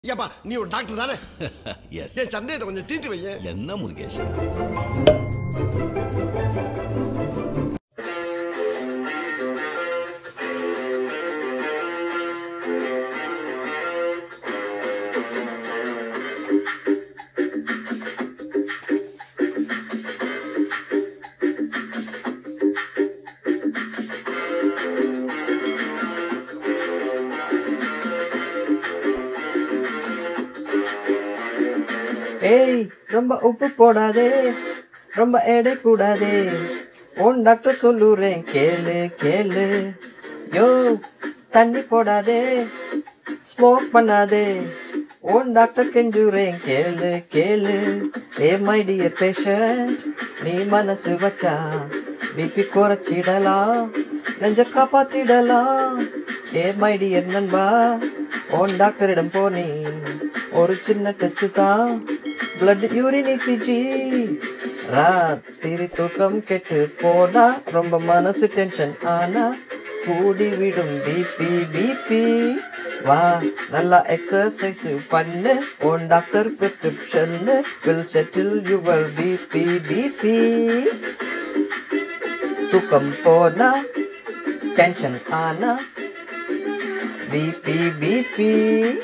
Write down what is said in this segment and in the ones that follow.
ஏப்பா நீ ஒரு டாக்டர் தானே எஸ் என் சந்தேகத்தை கொஞ்சம் தீர்த்து வையேன் என்ன முருகேஷ் ஏய் ரொம்ப உப்பு போடாதே ரொம்ப எடை கூடாதே உன் டாக்டர் சொல்லுறேன் கேளு கேளு யோ தண்ணி போடாதே ஸ்மோக் பண்ணாதே உன் டாக்டர் கெஞ்சுறேன் கேளு கேளு ஏ மை டியர் பேஷண்ட் நீ மனசு வச்சா பிபி குறைச்சிடலாம் நெஞ்ச காப்பாத்திடலாம் ஏ மை டியர் நண்பா உன் டாக்டரிடம் போனி ஒரு சின்ன டெஸ்ட் தான் பிளட் யூரின் இசிஜி ராத்திரி தூக்கம் கெட்டு போனா ரொம்ப மனசு டென்ஷன் ஆனா கூடி விடும் பிபி பிபி வா நல்லா எக்ஸசைஸ் பண்ணு உன் doctor prescription will settle your BP BP தூக்கம் போனா டென்ஷன் ஆனா பிபி பிபி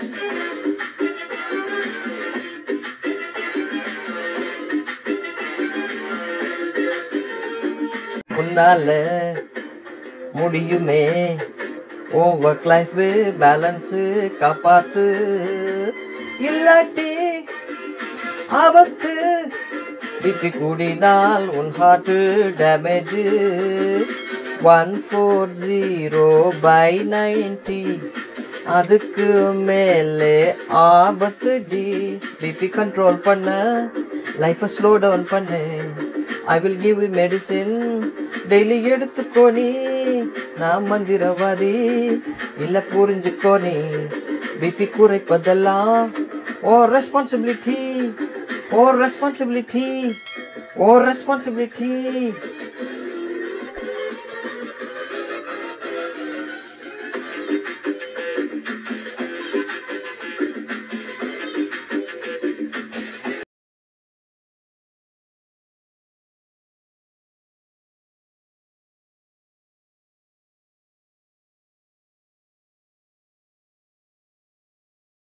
உன்னால முடியுமே உன் ஒர்க் லைஃப் பேலன்ஸு காப்பாத்து இல்லாட்டி ஆபத்து பிபி கூடினால் உன் heart damage one four zero by ninety அதுக்கு மேலே ஆபத்து டி பிபி கண்ட்ரோல் பண்ண லைஃப்பை ஸ்லோ டவுன் பண்ணு I will give you medicine daily எடுத்துக்கோ நீ நான் மந்திரவாதி இல்ல புரிஞ்சுக்கோ நீ பிபி குறைப்பதெல்லாம் oh responsibility oh responsibility oh responsibility